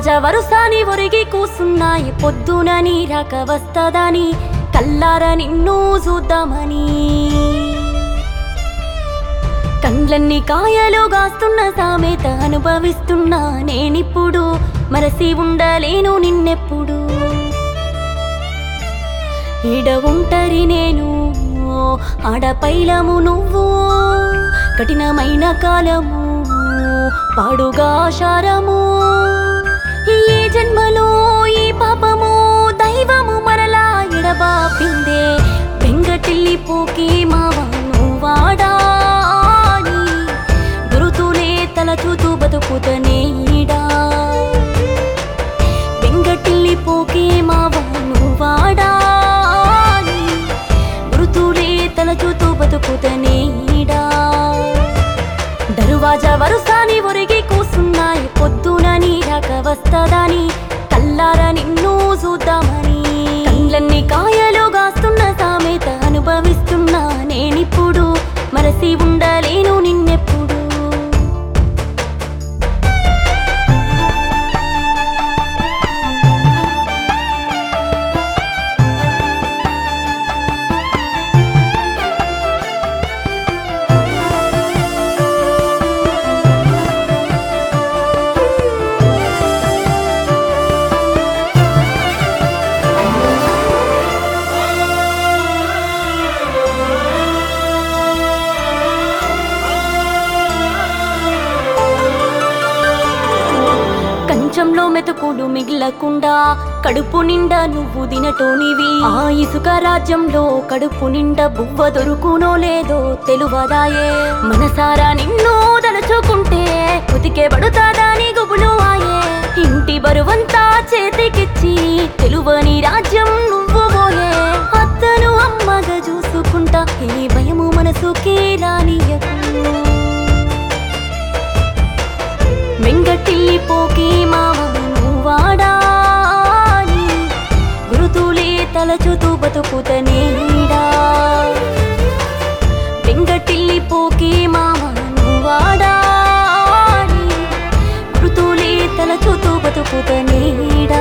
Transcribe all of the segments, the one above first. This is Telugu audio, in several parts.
దర్వాజా వరుసాని ఒరిగి కూసున్నాయి పొద్దున నీ రాక వస్తదని కల్లార నిన్ను చూద్దామని కండ్లన్నీ కాయలు గాస్తున్న సామెత అనుభవిస్తున్నా నేనిప్పుడు మరసి ఉండలేను నిన్నెప్పుడు ఈడ ఉంటరి నేను ఆడపైలము నువ్వు కఠినమైన కాలము పాడుగా శారము ఈ జన్మలో ఈ పాపము దైవము మరలా ఎడబాపిందే వెంగటిల్లి పోకి మావాను వాడాని గురుతులే తలచూతూ బతుకుతనే ఈడా వెంగటిల్లి పోకే మావాను వాడాని గురుతులే తలచూతూ బతుకుతనే ఈడా దరువాజా వరుసాని ఒరిగి కూసున్నాయి పొద్దున నీ రాక వస్తదని కల్లార నిన్ను చూద్దామని కండ్లన్నీ కాయలు గాస్తున్న సామెత అనుభవిస్తున్నా నేనిప్పుడు మరసి ఉండలేను నిన్నెప్పుడు కంచంలో మెతుకులు మిగిలకుండా కడుపు నిండా నువ్వు దినటోనివి ఆ ఇసుక రాజ్యంలో కడుపు నిండా బువ్వ దొరుకునో లేదో తెలువదాయే మనసారా నిన్ను తలుచుకుంటే ఉతికే పడుతాదాని గుబులు ఆయే ఇంటి బరువంతా చేతికిచ్చి తెలువని రాజ్యం నువ్వు పోయే అత్తను అమ్మగా చూసుకుంటా ఏ భయము మనసుకే రానియకు వెంగటిల్లి పోకి మామను వాడాని గురుతులే తలచుతూ బతుకుతనేడా వెంగటిల్లి పోకి మామను వాడాని గురుతులే తలచుతూ బతుకుతనేడా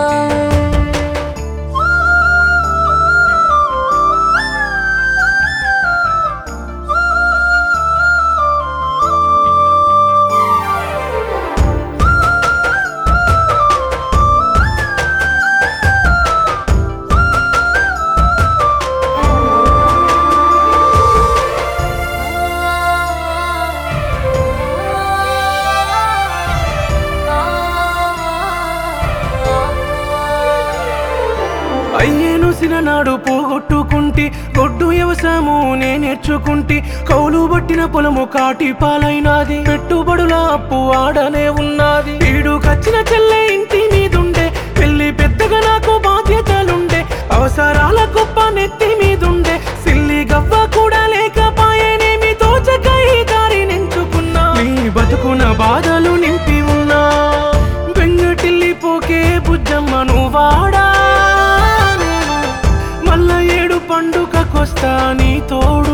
అయ్యేను సిననాడు పోగొట్టుకుంటి గొడ్డు వ్యవసాయము నే నేర్చుకుంటి కౌలు పట్టిన పొలము కాటి పాలైనాది పెట్టుబడుల అప్పు ఆడనే ఉన్నది ఈడు కచ్చిన చెల్లె ఇంటి మీదుండే పెళ్లి పెద్దగా నాకు బాధ్యతలుండే అవసరాల గొప్ప నెత్తి మీదుండే సిల్లి గవ్వ కూడా లేకపాయనేమి తోచక ఈ దారి నెంచుకున్నా నీ బతుకున బాధలు నింపి ఉన్నా వెంగటిల్లి పోకే బుజ్జమ్మను వాడా నేను. మల్ల ఏడు పండుగకొస్తా నీ తోడు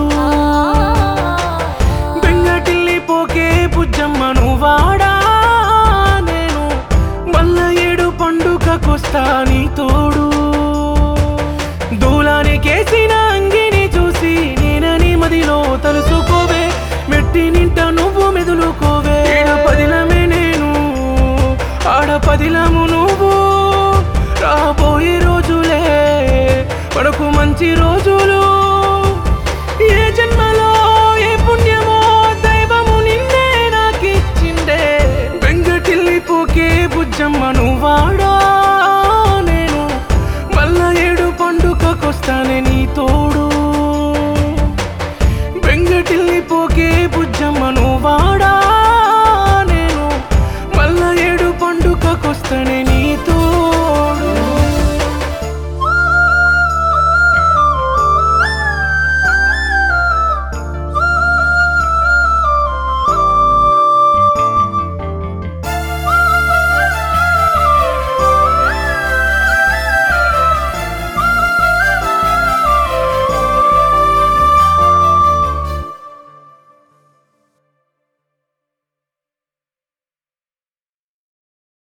బెంగటిల్లి పోకే బుజ్జమ్మను వాడా నేను మల్ల ఏడు పండుగకొస్తా నీ తోడు దూలానికేసిన అంగిని చూసి నేనని మదిలో తలుసుకోవే మెట్టి నింట నువ్వు మెదులుకోవే ఈడ పదిలమే నేను ఆడ పదిలము నువ్వు రాబోయే రోజులే మనకు మంచి రోజులు ఏ జన్మలో ఏ పుణ్యమో దైవము నిన్నే నాకిచ్చిందే వెంగటిల్లి పోకే బుజ్జమ్మను వాడా నేను మళ్ళా ఏడు పండుగకొస్తానే నీ తోడు